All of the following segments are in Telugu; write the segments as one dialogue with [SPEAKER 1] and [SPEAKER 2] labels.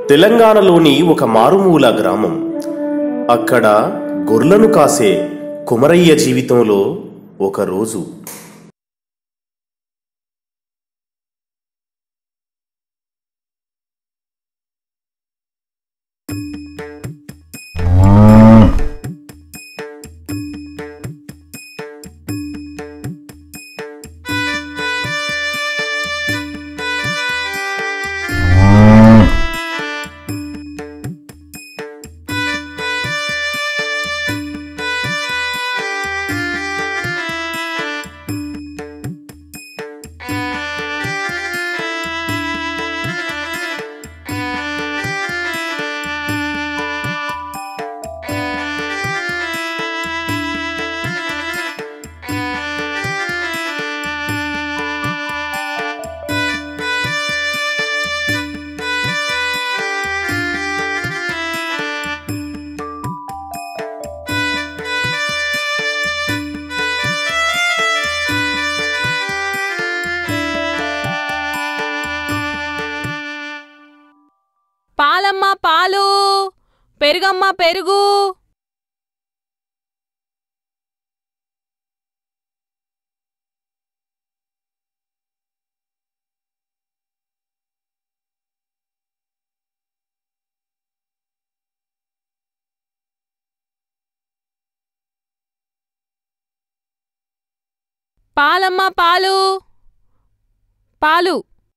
[SPEAKER 1] తెలంగాణలోని ఒక మారుమూల గ్రామం అక్కడ గొర్రెలను కాసే కుమరయ్య జీవితంలో ఒక రోజు
[SPEAKER 2] పాలమ్మ పాలు పెరుగమ్మ పెరుగు పాలమ్మ పాలు పాలు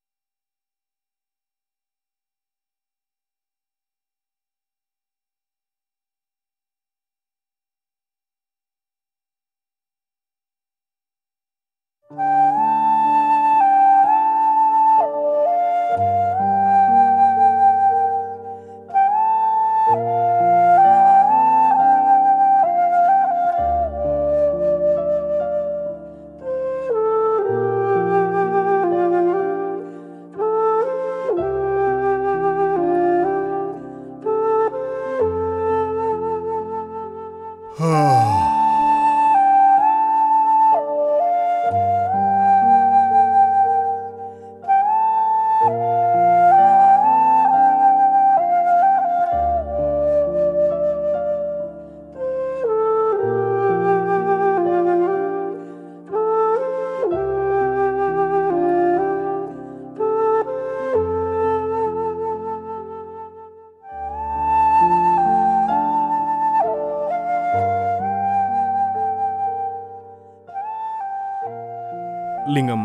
[SPEAKER 3] లింగమ్మ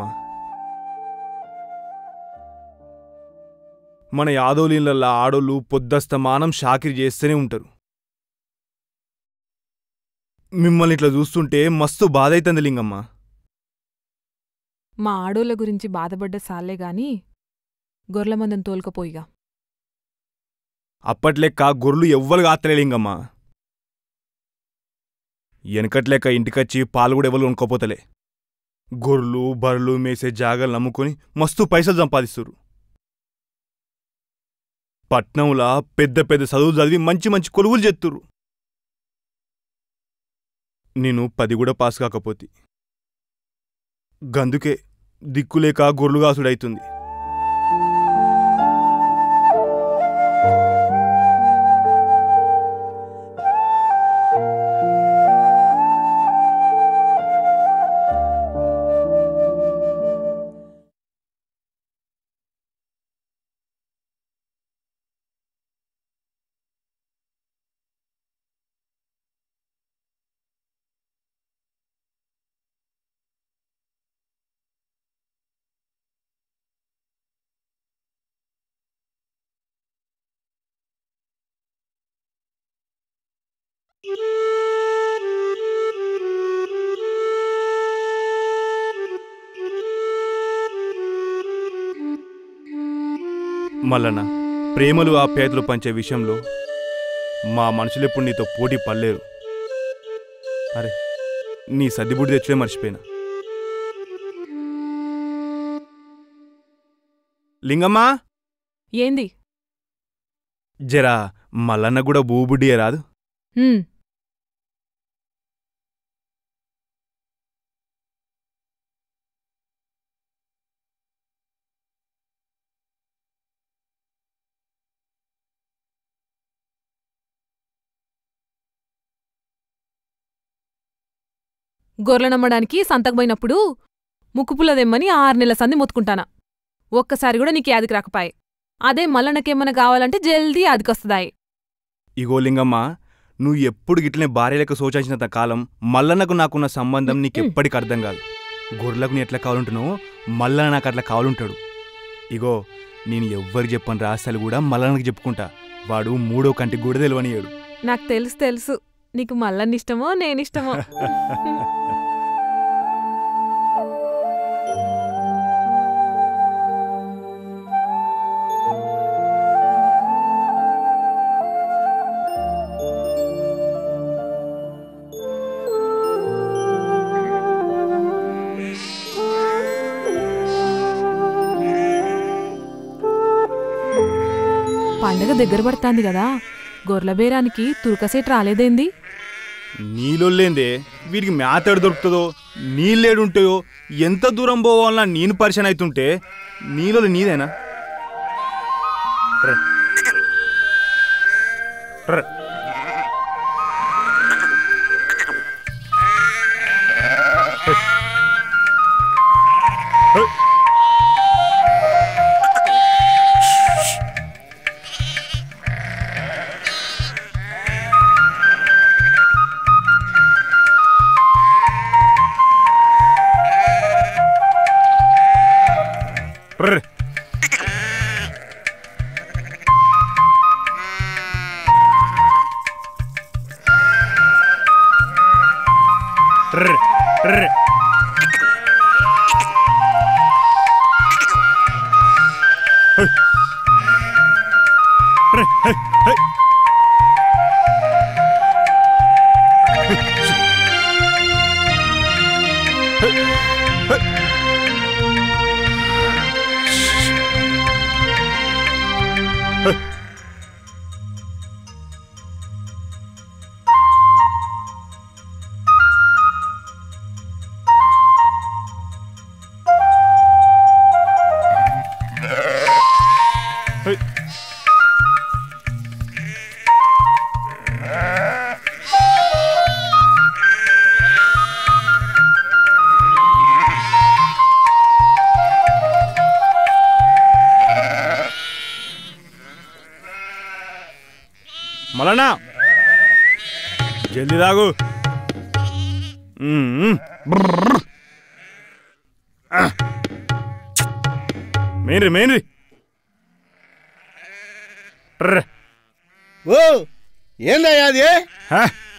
[SPEAKER 3] మన యాదవులీళ్ళల్లో ఆడోళ్ళు పొద్దస్తమానం షాకిరి చేస్తూనే ఉంటారు మిమ్మల్ని ఇట్లా చూస్తుంటే మస్తు బాధ అవుతుంది లింగమ్మ
[SPEAKER 2] మా ఆడోళ్ళ గురించి బాధపడ్డ సాలే గాని గొర్రెలమందం తోలుకపోయిగా
[SPEAKER 3] అప్పట్లెక్క గొర్రెలు ఎవ్వరు కాస్తలే లింగమ్మ వెనకట్లెక్క ఇంటికొచ్చి పాలు కూడా ఎవరు కొనుక్కోపోతలే గొర్రెలు బర్రెలు మేసే జాగాలు నమ్ముకొని మస్తు పైసలు సంపాదిస్తురు పట్నంలా పెద్ద పెద్ద చదువులు చదివి మంచి మంచి కొలువులు చేస్తురు నేను పది కూడా పాస్ కాకపోతే గందుకే దిక్కులేక గొర్రెలుగాసుడైతుంది మల్లన్న ప్రేమలు ఆప్యాయతలు పంచే విషయంలో మా మనుషులెప్పుడు నీతో పోటీ పడలేరు అరే నీ సర్దిబుడి తెచ్చే మర్చిపోయినా లింగమ్మా
[SPEAKER 2] ఏంది
[SPEAKER 3] జరా మల్లన్న కూడా బూబుడ్డియే రాదు
[SPEAKER 2] ఉమ్, గొర్రెనమ్మడానికి సంతకపోయినప్పుడు ముక్కుపుల్లదెమ్మని ఆరు నెలల సంది మొత్తుకుంటానా ఒక్కసారి కూడా నీకు యాదికి రాకపాయే అదే మల్లన్నకేమన్నా కావాలంటే జల్దీ యాదికొస్తదాయి
[SPEAKER 3] ఇగో లింగమ్మ నువ్వు ఎప్పుడు గిట్లనే భార్య లెక్క సోచాల్సినంత కాలం మల్లన్నకు నాకున్న సంబంధం నీకెప్పటికి అర్థం కాదు గొర్రెలకు నీ ఎట్లా కావాలంటున్నావు మల్లన్న నాకు అట్లా కావాలంటాడు ఇగో నేను ఎవ్వరికి చెప్పని రాస్తాలు కూడా మల్లన్నకు చెప్పుకుంటా వాడు మూడో కంటికి కూడా తెలివనియాడు
[SPEAKER 2] నాకు తెలుసు తెలుసు నీకు మల్లన్నిష్టమో నేనిష్టమో పండగ దగ్గర పడుతాంది కదా గొర్రెల బేరానికి తురకసేట్ రాలేదేంది
[SPEAKER 3] నీళ్ళొల్లేందే వీడికి మేతడు దొరుకుతుందో నీళ్ళేడుంటాయో ఎంత దూరం పోవాలన్నా నేను పరిచయం అవుతుంటే నీళ్ళు నీదేనా ర్ర. ర్ర. ర్ర. ర్ర. ర్ర. హై. ర్ర. హై. హై. హై. హై. హై. హై. మలనా జల్దీ తాగు మ్మ్. బ్రర్. ఆ. మెయిన్రి మెయిన్రి బ్రర్.
[SPEAKER 4] ఓ ఏందయ్యా అది
[SPEAKER 3] హా?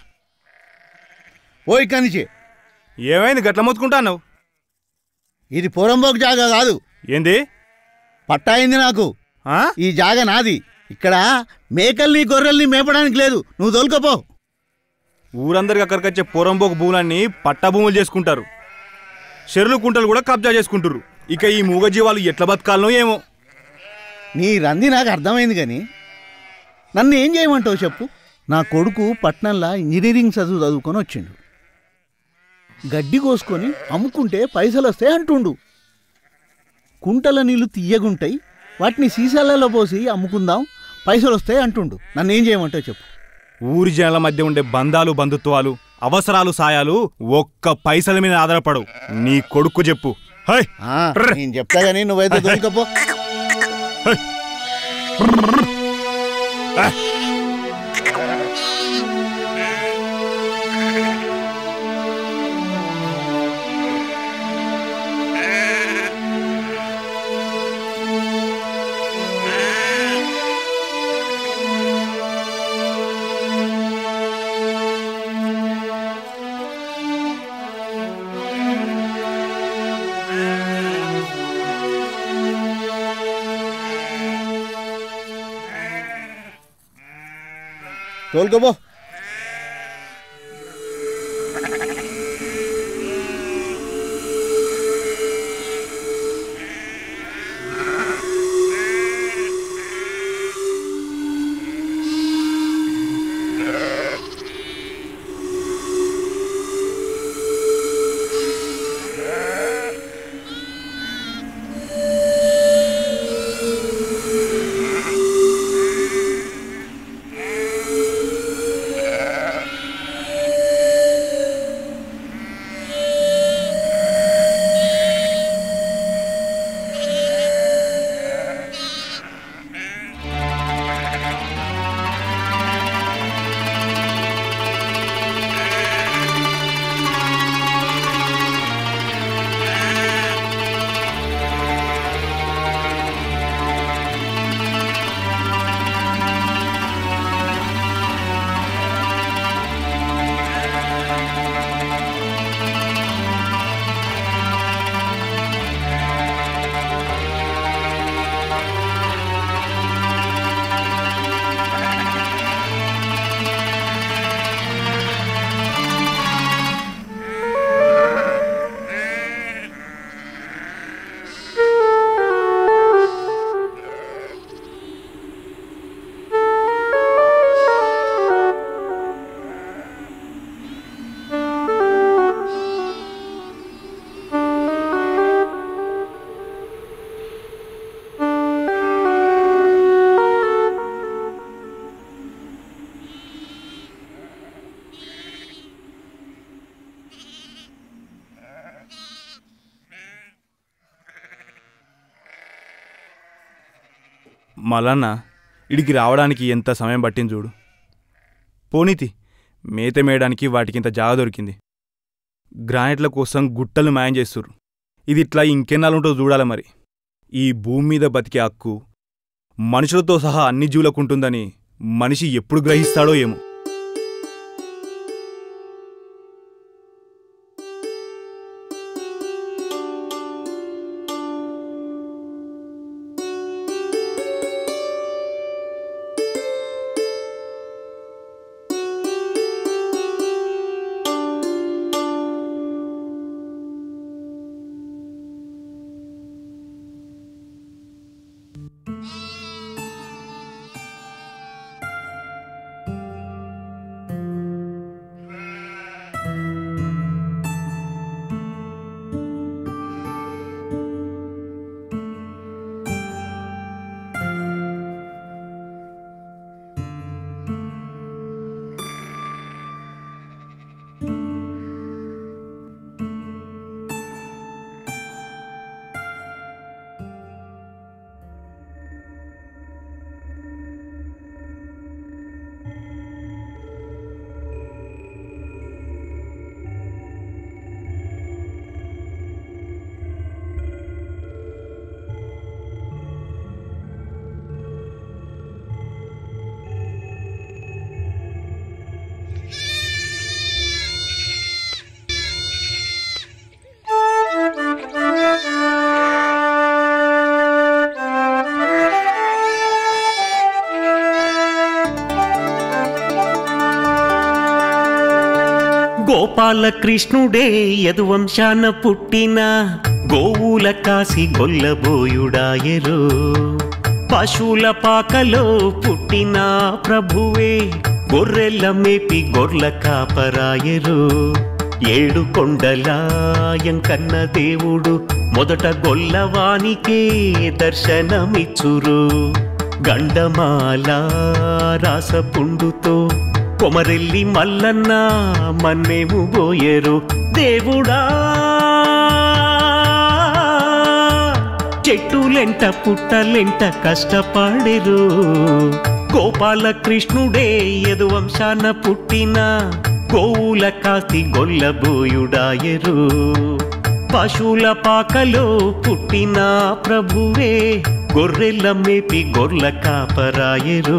[SPEAKER 4] ఓ ఇక్కడి నుంచి
[SPEAKER 3] ఏమైంది గట్ల మొత్తుకుంటాను
[SPEAKER 4] ఇది పొరంబోకు జాగా కాదు
[SPEAKER 3] ఏంది
[SPEAKER 4] పట్టా అయింది నాకు
[SPEAKER 3] ఆ?
[SPEAKER 4] ఈ జాగ నాది ఇక్కడ మేకల్ని గొర్రెల్ని మేపడానికి లేదు నువ్వు తోలుకపో
[SPEAKER 3] ఊరందరికి అక్కడికి వచ్చే పోరంబోకు భూములన్నీ పట్టా భూములు చేసుకుంటారు చెరులు కుంటలు కూడా కబ్జా చేసుకుంటారు ఇక ఈ మూగజీవాలు ఎట్లా బతకాలనో ఏమో
[SPEAKER 4] నీ రంది నాకు అర్థమైంది కానీ నన్ను ఏం చేయమంటావు చెప్పు నా కొడుకు పట్నంలో ఇంజనీరింగ్ చదువు చదువుకొని వచ్చిండు గడ్డి కోసుకొని అమ్ముకుంటే పైసలు వస్తాయి అంటుండు కుంటల నీళ్లు తీయగుంటాయి వాటిని సీసాలలో పోసి అమ్ముకుందాం పైసలు వస్తాయి అంటుండు నన్ను ఏం చేయమంటావు చెప్పు
[SPEAKER 3] ఊరి జనాల మధ్య ఉండే బంధాలు బంధుత్వాలు అవసరాలు సాయాలు ఒక్క పైసల మీద ఆధారపడవు నీ కొడుకు చెప్పు హై
[SPEAKER 4] ఆ, నేను చెప్తా కానీ నువ్వైతే దొరికపో తోలుకపో
[SPEAKER 3] మలన్న ఇడికి రావడానికి ఎంత సమయం పట్టింది చూడు పోనీతి మేత మేయడానికి వాటికి ఇంత జాగ దొరికింది గ్రానైట్ల కోసం గుట్టలు మాయం చేస్తుర్రు ఇది ఇట్లా ఇంకెన్నాళ్ళు ఉంటుందో చూడాలి మరి ఈ భూమి మీద బతికే హక్కు మనుషులతో సహా అన్ని జీవులకు ఉంటుందని మనిషి ఎప్పుడు గ్రహిస్తాడో ఏమో
[SPEAKER 5] గోపాలకృష్ణుడే యదువంశాన పుట్టిన గోవుల కాసి గొల్లబోయుడాయరు పశువుల పాకలో పుట్టిన ప్రభువే గొర్రెల మేపి గొర్ల కాపరాయరు ఏడు కొండలాయం కన్న దేవుడు మొదట గొల్లవానికే దర్శనమిచ్చురు గండమాల రాసపుండుతో కొమరెల్లి మల్లన్న మన్నేము పోయేరు దేవుడా చెట్టులెంట పుట్టలెంట కష్టపడెరు గోపాలకృష్ణుడే యదువంశాన పుట్టిన గోవుల కాస్తి గొల్లబోయుడాయరు పశువుల పాకలో పుట్టిన ప్రభువే గొర్రెల మేపి గొర్ల కాపరాయరు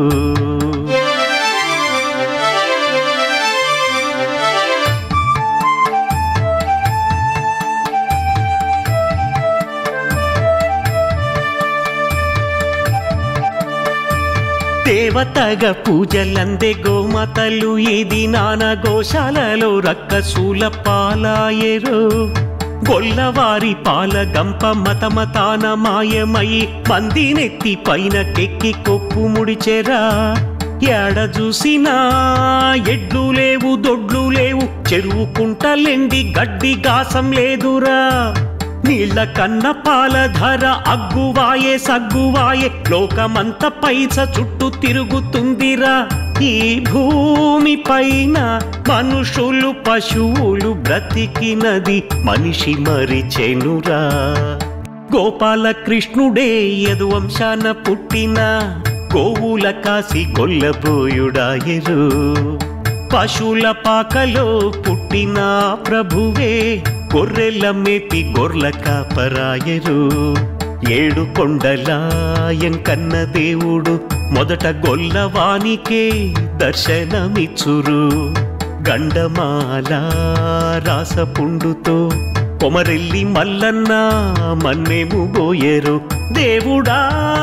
[SPEAKER 5] దేవతగా పూజలందే గోమాతలు ఇది నాన గోశాలలో రక్కసూల పాలాయరు గొల్లవారి పాల గంప మతమతాన మాయమై పందినెత్తి పైన కెక్కి కొప్పు ముడిచెరా ఏడ చూసినా ఎడ్లు లేవు దొడ్లు లేవు చెరువు కుంటలెండి గడ్డి గాసం లేదురా నీళ్ల కన్న పాల ధర అగ్గువాయే సగ్గువాయే లోకమంత పైస చుట్టూ తిరుగుతుందిరా ఈ భూమి పైన మనుషులు పశువులు బ్రతికినది మనిషి మరిచెనురా గోపాలకృష్ణుడే యదువంశాన పుట్టిన గోవుల కాసి గొల్లబోయుడాయరు పశువుల పాకలో పుట్టిన ప్రభువే గొర్రెల మేపి గొర్ల కాపరాయరు ఏడు కొండలాయం కన్న దేవుడు మొదట గొల్లవానికే దర్శనమిచ్చురు గండమాల రాసపుండుతో కొమరెల్లి మల్లన్న మన్నేము బోయరు దేవుడా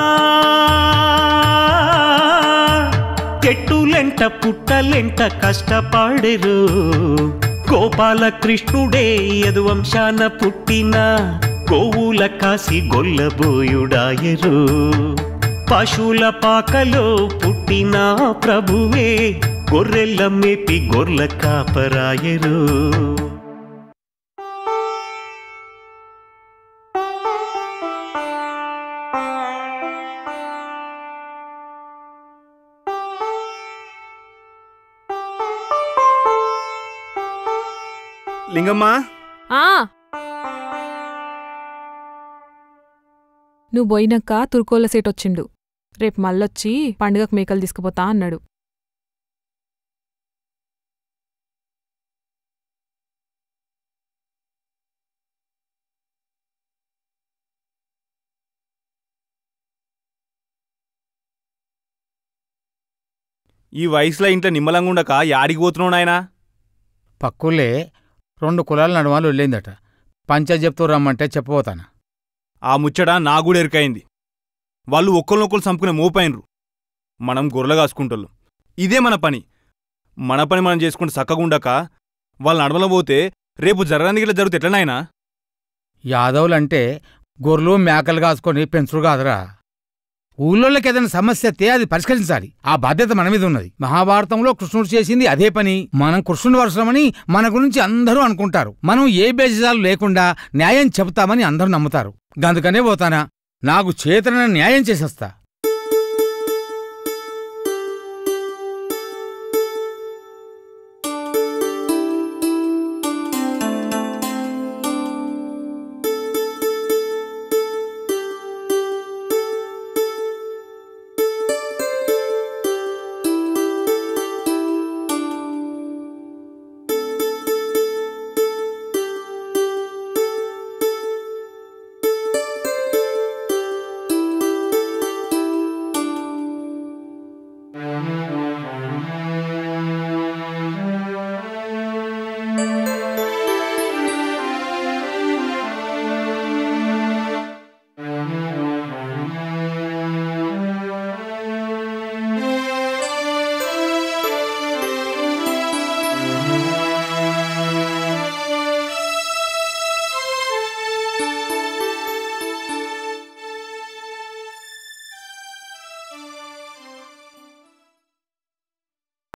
[SPEAKER 5] చెట్టులెంట పుట్టలెంట కష్టపడెరు గోపాలకృష్ణుడే యదువంశాన పుట్టిన గోవుల కాసి గొల్లబోయుడాయరు పశువుల పాకలో పుట్టిన ప్రభువే గొర్రెల మేపి గొర్ల కాపరాయరు
[SPEAKER 3] లింగమ్మా
[SPEAKER 2] ఆ నువ్వు పోయినాక తుర్కోల సేట్ వచ్చిండు రేపు మళ్ళొచ్చి పండుగకు మేకలు తీసుకుపోతా అన్నాడు
[SPEAKER 3] ఈ వయసులో ఇంట్లో నిమ్మలంగా ఉండక యాడికి పోతున్నావు నాయనా
[SPEAKER 6] పక్కులే రెండు కులాల నడుమలు వెళ్ళిందట పంచాయత్ చెప్తూ రమ్మంటే చెప్పబోతాను
[SPEAKER 3] ఆ ముచ్చట నా కూడా ఎరికైంది వాళ్ళు ఒక్కరినొక్కరు చంపుకునే మోపైనరు మనం గొర్రెలు కాసుకుంటోళ్ళం ఇదే మన పని మన పని మనం చేసుకుంటే చక్కగుండక వాళ్ళ నడమల పోతే రేపు జరగడానికి ఇలా జరిగితే ఎట్లనైనా
[SPEAKER 6] యాదవులంటే గొర్రెలు మేకలు కాసుకొని పెంచుడు కాదురా ఊళ్ళోళ్ళకి ఏదైనా సమస్య వస్తే అది పరిష్కరించాలి ఆ బాధ్యత మన మీద ఉన్నది మహాభారతంలో కృష్ణుడు చేసింది అదే పని మనం కృష్ణుడు వరుసమని మన గురించి అందరూ అనుకుంటారు మనం ఏ బేజాలు లేకుండా న్యాయం చెబుతామని అందరూ నమ్ముతారు గందుకనే పోతానా నాకు చేతన న్యాయం చేసేస్తా